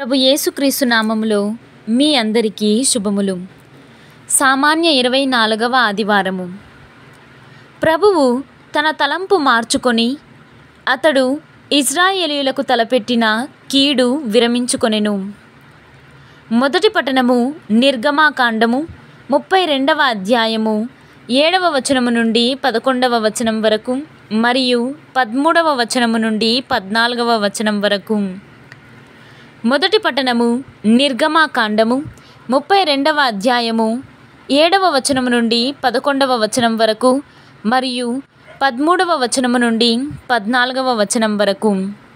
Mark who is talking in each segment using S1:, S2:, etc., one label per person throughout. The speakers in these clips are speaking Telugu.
S1: ప్రభు యేసుక్రీస్తు నామములో మీ అందరికీ శుభములు సామాన్య ఇరవై నాలుగవ ఆదివారము ప్రభువు తన తలంపు మార్చుకొని అతడు ఇజ్రాయేలీయులకు తలపెట్టిన కీడు విరమించుకొనెను మొదటి పట్టణము నిర్గమాకాండము ముప్పై రెండవ అధ్యాయము ఏడవ వచనము నుండి పదకొండవ వచనం వరకు మరియు పదమూడవ వచనము నుండి పద్నాలుగవ వచనం వరకు మొదటి పట్టణము నిర్గమాకాండము ముప్పై రెండవ అధ్యాయము ఏడవ వచనము నుండి పదకొండవ వచనం వరకు మరియు పదమూడవ వచనము నుండి పద్నాలుగవ వచనం వరకు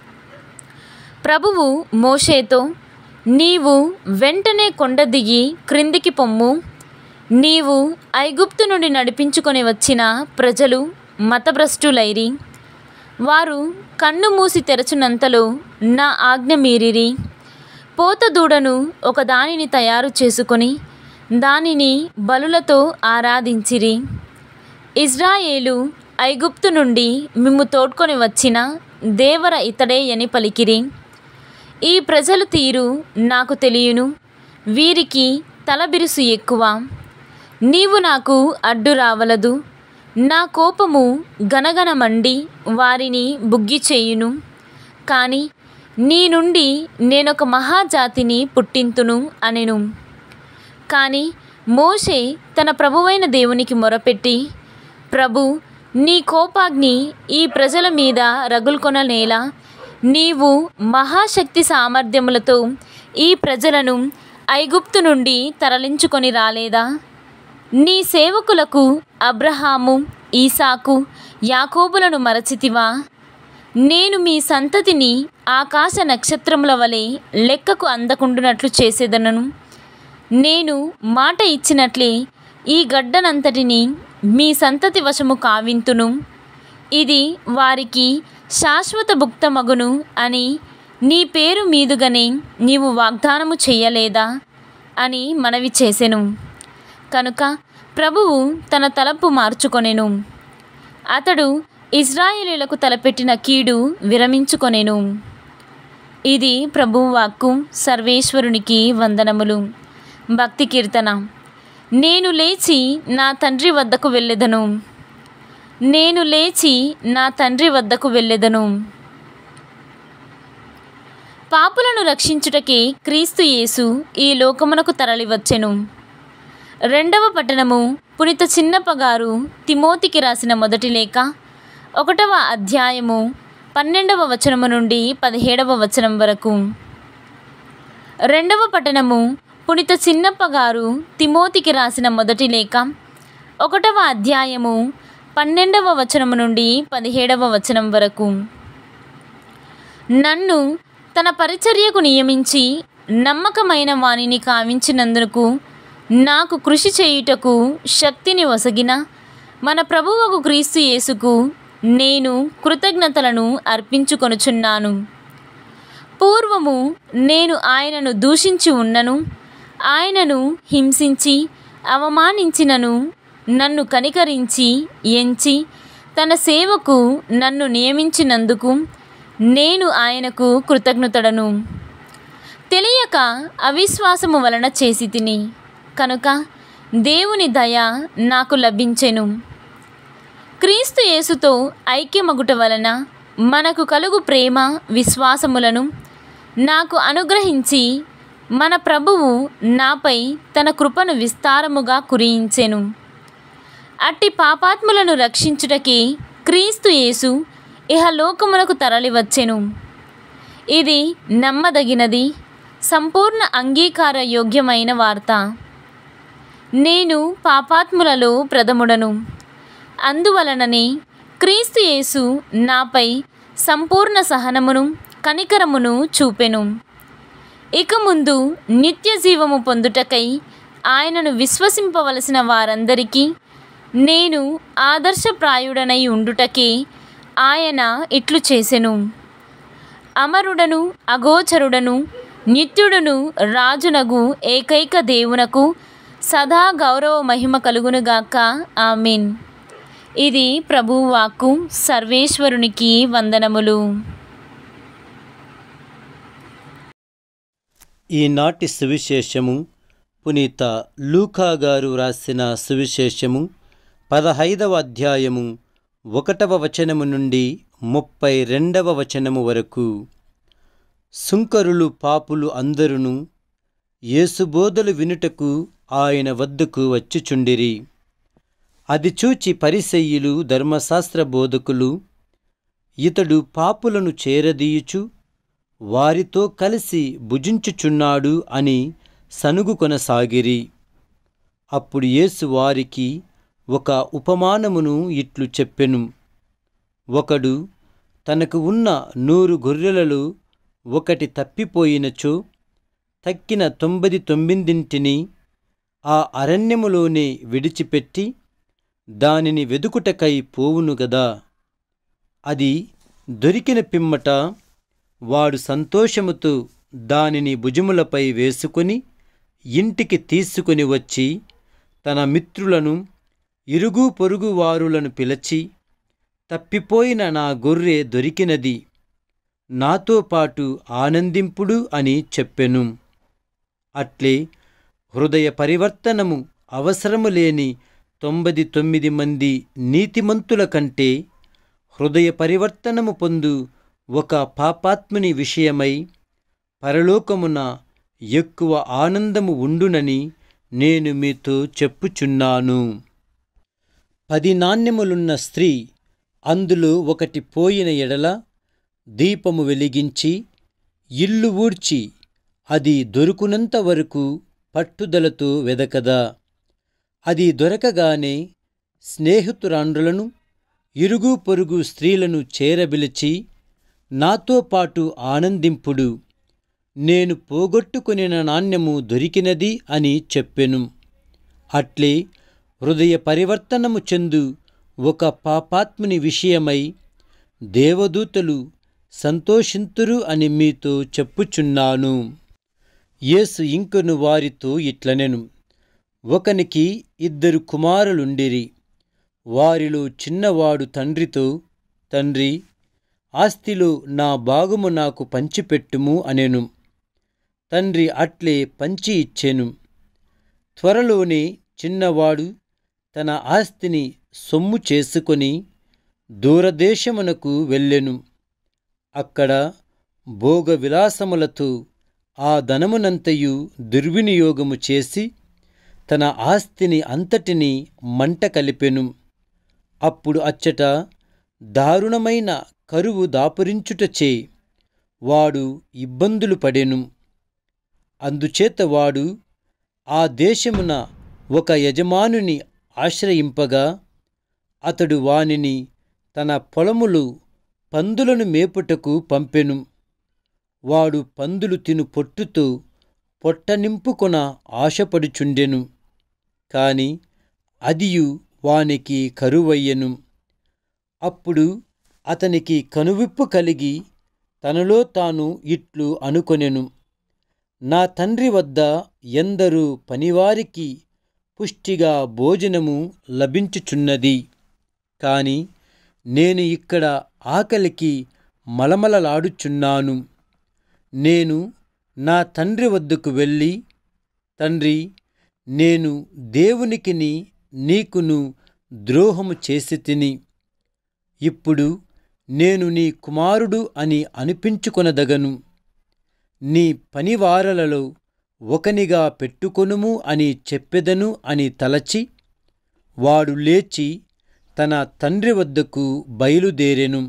S1: ప్రభువు మోషేతో నీవు వెంటనే కొండ దిగి క్రిందికి పొమ్ము నీవు ఐగుప్తు నుండి నడిపించుకొని వచ్చిన ప్రజలు మతభ్రష్టులైరి వారు కన్ను మూసి తెరచునంతలో నా ఆజ్ఞ మీరిరి పోత దూడను ఒక దానిని తయారు చేసుకొని దానిని బలులతో ఆరాధించిరి ఇజ్రాయేలు ఐగుప్తు నుండి మిమ్ము తోడ్కొని వచ్చిన దేవర ఇతడే అని పలికిరి ఈ ప్రజల తీరు నాకు తెలియను వీరికి తలబిరుసు ఎక్కువ నీవు నాకు అడ్డు రావలదు నా కోపము గనగన మండి వారిని బుగ్గి చేయును కానీ నీ నుండి నేనొక మహాజాతిని పుట్టింతును అనెను కానీ మోషే తన ప్రభువైన దేవునికి మొరపెట్టి ప్రభు నీ కోపాగ్ని ఈ ప్రజల మీద రగులుకొననేలా నీవు మహాశక్తి సామర్థ్యములతో ఈ ప్రజలను ఐగుప్తు నుండి తరలించుకొని రాలేదా నీ సేవకులకు అబ్రహాము ఈసాకు యాకోబులను మరచితివా నేను మీ సంతతిని ఆకాశ నక్షత్రముల వలె లెక్కకు అందకుండునట్లు చేసేదనను నేను మాట ఇచ్చినట్లే ఈ గడ్డనంతటిని మీ సంతతి వశము కావింతును ఇది వారికి శాశ్వత భుక్తమగును అని నీ పేరు మీదుగానే నీవు వాగ్దానము చెయ్యలేదా అని మనవి చేసెను కనుక ప్రభువు తన తలపు మార్చుకొనెను అతడు ఇజ్రాయేలీలకు తలపెట్టిన కీడు విరమించుకొనెను ఇది ప్రభువు వాక్కు సర్వేశ్వరునికి వందనములు భక్తి కీర్తన నేను లేచి నా తండ్రి వద్దకు వెళ్ళెదను నేను లేచి నా తండ్రి వద్దకు వెళ్ళెదను పాపులను రక్షించుటకే క్రీస్తు యేసు ఈ లోకమునకు తరలివచ్చెను రెండవ పట్టణము పునిత చిన్నప్ప గారు తిమోతికి రాసిన మొదటి లేఖ ఒకటవ అధ్యాయము పన్నెండవ వచనము నుండి పదిహేడవ వచనం వరకు రెండవ పట్టణము పునిత చిన్నప్ప గారు తిమోతికి రాసిన మొదటి లేఖ ఒకటవ అధ్యాయము పన్నెండవ వచనము నుండి పదిహేడవ వచనం వరకు నన్ను తన పరిచర్యకు నియమించి నమ్మకమైన వాణిని కావించినందుకు నాకు కృషి చేయుటకు శక్తిని వసగిన మన ప్రభువకు క్రీస్తు యేసుకు నేను కృతజ్ఞతలను అర్పించుకొనుచున్నాను పూర్వము నేను ఆయనను దూషించి ఉన్నను ఆయనను హింసించి అవమానించినను నన్ను కనికరించి ఎంచి తన సేవకు నన్ను నియమించినందుకు నేను ఆయనకు కృతజ్ఞతడను తెలియక అవిశ్వాసము వలన చేసి తిని కనుక దేవుని దయ నాకు లభించెను క్రీస్తు యేసుతో ఐక్యమగుట వలన మనకు కలుగు ప్రేమ విశ్వాసములను నాకు అనుగ్రహించి మన ప్రభువు నాపై తన కృపను విస్తారముగా కురియించెను అట్టి పాపాత్ములను రక్షించుటకి క్రీస్తు యేసు ఇహలోకమునకు తరలివచ్చెను ఇది నమ్మదగినది సంపూర్ణ అంగీకార యోగ్యమైన వార్త నేను పాపాత్ములలో ప్రథముడను అందువలననే క్రీస్తు యేసు నాపై సంపూర్ణ సహనమును కనికరమును చూపెను ఇక ముందు నిత్య జీవము పొందుటకై ఆయనను విశ్వసింపవలసిన వారందరికీ నేను ఆదర్శప్రాయుడనై ఉండుటకే ఆయన ఇట్లు చేసెను అమరుడను అగోచరుడను నిత్యుడును రాజునగు ఏకైక దేవునకు సదా గౌరవ మహిమ కలుగునుగాక ఆమెన్ ఇది ప్రభువు వాక్కు సర్వేశ్వరునికి వందనములు
S2: ఈనాటి సువిశేషము పునీత లూకా గారు రాసిన సువిశేషము పదహైదవ అధ్యాయము ఒకటవ వచనము నుండి ముప్పై రెండవ వచనము వరకు సుంకరులు పాపులు అందరును యేసుబోధలు వినుటకు ఆయన వద్దకు వచ్చిచుండిరి అది చూచి పరిసయ్యులు ధర్మశాస్త్ర బోధకులు ఇతడు పాపులను చేరదీయుచు వారితో కలిసి భుజించుచున్నాడు అని సనుగు కొనసాగిరి అప్పుడు యేసు వారికి ఒక ఉపమానమును ఇట్లు చెప్పెను ఒకడు తనకు ఉన్న నూరు గొర్రెలలో ఒకటి తప్పిపోయినచో తక్కిన తొంభది తొమ్మిదింటిని ఆ అరణ్యములోనే విడిచిపెట్టి దానిని వెదుకుటకై పోవును గదా అది దొరికిన పిమ్మట వాడు సంతోషముతో దానిని భుజములపై వేసుకొని ఇంటికి తీసుకొని వచ్చి తన మిత్రులను ఇరుగు పొరుగు వారులను పిలిచి తప్పిపోయిన నా గొర్రె దొరికినది నాతో పాటు ఆనందింపుడు అని చెప్పెను అట్లే హృదయ పరివర్తనము అవసరము లేని తొంభది తొమ్మిది మంది నీతిమంతుల కంటే హృదయ పరివర్తనము పొందు ఒక పాపాత్ముని విషయమై పరలోకమున ఎక్కువ ఆనందము ఉండునని నేను మీతో చెప్పుచున్నాను పది నాణ్యములున్న స్త్రీ అందులో ఒకటి పోయిన ఎడల దీపము వెలిగించి ఇల్లు ఊడ్చి అది దొరుకునంత వరకు పట్టుదలతో వెదకదా అది దొరకగానే స్నేహితురాండ్రులను ఇరుగు పొరుగు స్త్రీలను చేరబిలిచి నాతో పాటు ఆనందింపుడు నేను పోగొట్టుకొనిన నాణ్యము దొరికినది అని చెప్పెను అట్లే హృదయ పరివర్తనము చెందు ఒక పాపాత్ముని విషయమై దేవదూతలు సంతోషింతురు అని మీతో చెప్పుచున్నాను యేసు ఇంకను వారితో ఇట్లనెను ఒకనికి ఇద్దరు కుమారులుండిరి వారిలో చిన్నవాడు తండ్రితో తండ్రి ఆస్తిలో నా భాగము నాకు పంచిపెట్టుము అనెను తండ్రి అట్లే పంచి ఇచ్చెను త్వరలోనే చిన్నవాడు తన ఆస్తిని సొమ్ము చేసుకొని దూరదేశమునకు వెళ్ళెను అక్కడ భోగ విలాసములతో ఆ ధనమునంతయు దుర్వినియోగము చేసి తన ఆస్తిని అంతటిని మంట కలిపెను అప్పుడు అచ్చట దారుణమైన కరువు దాపురించుటచే వాడు ఇబ్బందులు పడెను అందుచేత వాడు ఆ దేశమున ఒక యజమానుని ఆశ్రయింపగా అతడు వానిని తన పొలములు పందులను మేపుటకు పంపెను వాడు పందులు తిను పొట్టుతో పొట్ట నింపుకొన ఆశపడుచుండెను కాని అదియు వానికి కరువయ్యెను అప్పుడు అతనికి కనువిప్పు కలిగి తనలో తాను ఇట్లు అనుకొనెను నా తండ్రి వద్ద ఎందరూ పనివారికి పుష్టిగా భోజనము లభించుచున్నది కాని నేను ఇక్కడ ఆకలికి మలమలలాడుచున్నాను నేను నా తండ్రి వద్దకు వెళ్ళి తండ్రి నేను దేవునికిని నీకును ద్రోహము చేసి తిని ఇప్పుడు నేను నీ కుమారుడు అని అనిపించుకొనదగను నీ పనివారలలో ఒకనిగా పెట్టుకొనుము అని చెప్పెదను అని తలచి వాడు లేచి తన తండ్రి వద్దకు బయలుదేరెను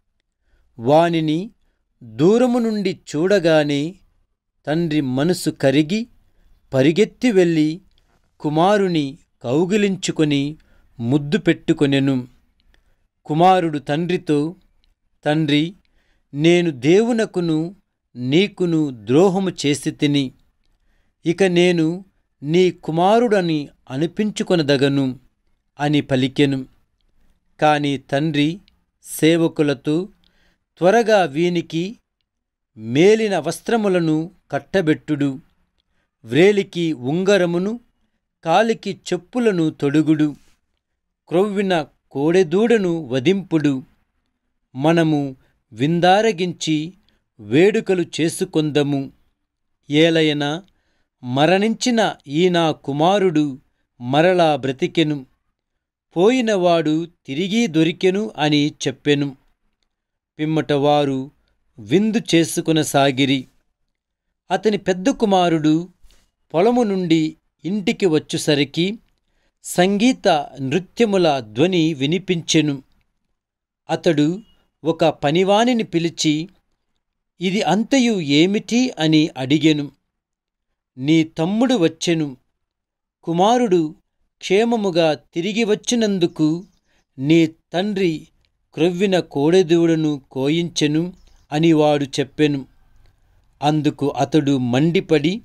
S2: వానిని దూరము నుండి చూడగానే తండ్రి మనసు కరిగి పరిగెత్తి వెళ్ళి కుమారుని కౌగిలించుకొని ముద్దు పెట్టుకొనెను కుమారుడు తండ్రితో తండ్రి నేను దేవునకును నీకును ద్రోహము చేసి తిని ఇక నేను నీ కుమారుడని అనిపించుకొనదగను అని పలికెను కాని తండ్రి సేవకులతో త్వరగా వీనికి మేలిన వస్త్రములను కట్టబెట్టుడు వ్రేలికి ఉంగరమును కాలికి చెప్పులను తొడుగుడు క్రొవ్విన కోడెదూడను వధింపుడు మనము విందారగించి వేడుకలు చేసుకొందము ఏలయన మరణించిన ఈ నా కుమారుడు మరలా బ్రతికెను పోయినవాడు తిరిగి దొరికెను అని చెప్పెను పిమ్మట వారు విందు చేసుకునసాగిరి అతని పెద్ద కుమారుడు పొలము నుండి ఇంటికి వచ్చుసరికి సంగీత నృత్యముల ధ్వని వినిపించెను అతడు ఒక పనివానిని పిలిచి ఇది అంతయు ఏమిటి అని అడిగెను నీ తమ్ముడు వచ్చెను కుమారుడు క్షేమముగా తిరిగి వచ్చినందుకు నీ తండ్రి క్రొవ్విన కోడెదూడను కోయించెను అని వాడు చెప్పెను అందుకు అతడు మండిపడి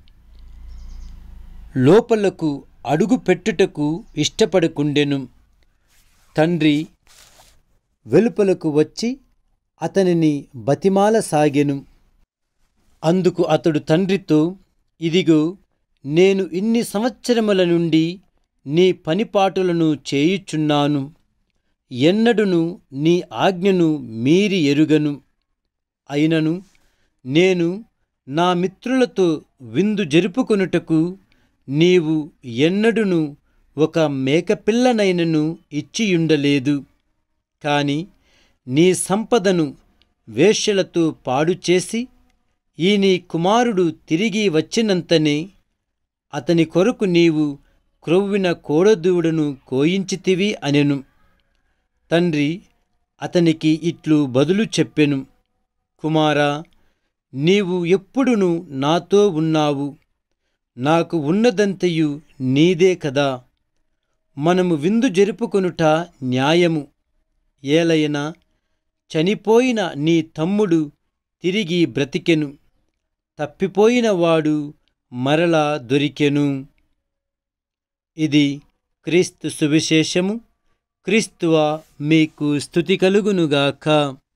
S2: లోపలకు అడుగు పెట్టుటకు ఇష్టపడకుండెను తండ్రి వెలుపలకు వచ్చి అతనిని బతిమాల సాగెను అందుకు అతడు తండ్రితో ఇదిగో నేను ఇన్ని సంవత్సరముల నుండి నీ పనిపాటులను చేయుచున్నాను ఎన్నడును నీ ఆజ్ఞను మీరి ఎరుగను అయినను నేను నా మిత్రులతో విందు జరుపుకొనుటకు నీవు ఎన్నడును ఒక మేకపిల్లనైనను ఇచ్చియుండలేదు కాని నీ సంపదను వేశ్యలతో పాడు చేసి ఈ నీ కుమారుడు తిరిగి వచ్చినంతనే అతని కొరకు నీవు క్రొవ్విన కోడదూడను కోయించితివి అనెను తండ్రి అతనికి ఇట్లు బదులు చెప్పెను కుమారా నీవు ఎప్పుడును నాతో ఉన్నావు నాకు ఉన్నదంతయు నీదే కదా మనము విందు జరుపుకొనుట న్యాయము ఏలయనా చనిపోయిన నీ తమ్ముడు తిరిగి బ్రతికెను తప్పిపోయిన వాడు మరలా దొరికెను ఇది క్రీస్తు సువిశేషము క్రీస్తువ మీకు స్థుతి కలుగునుగాక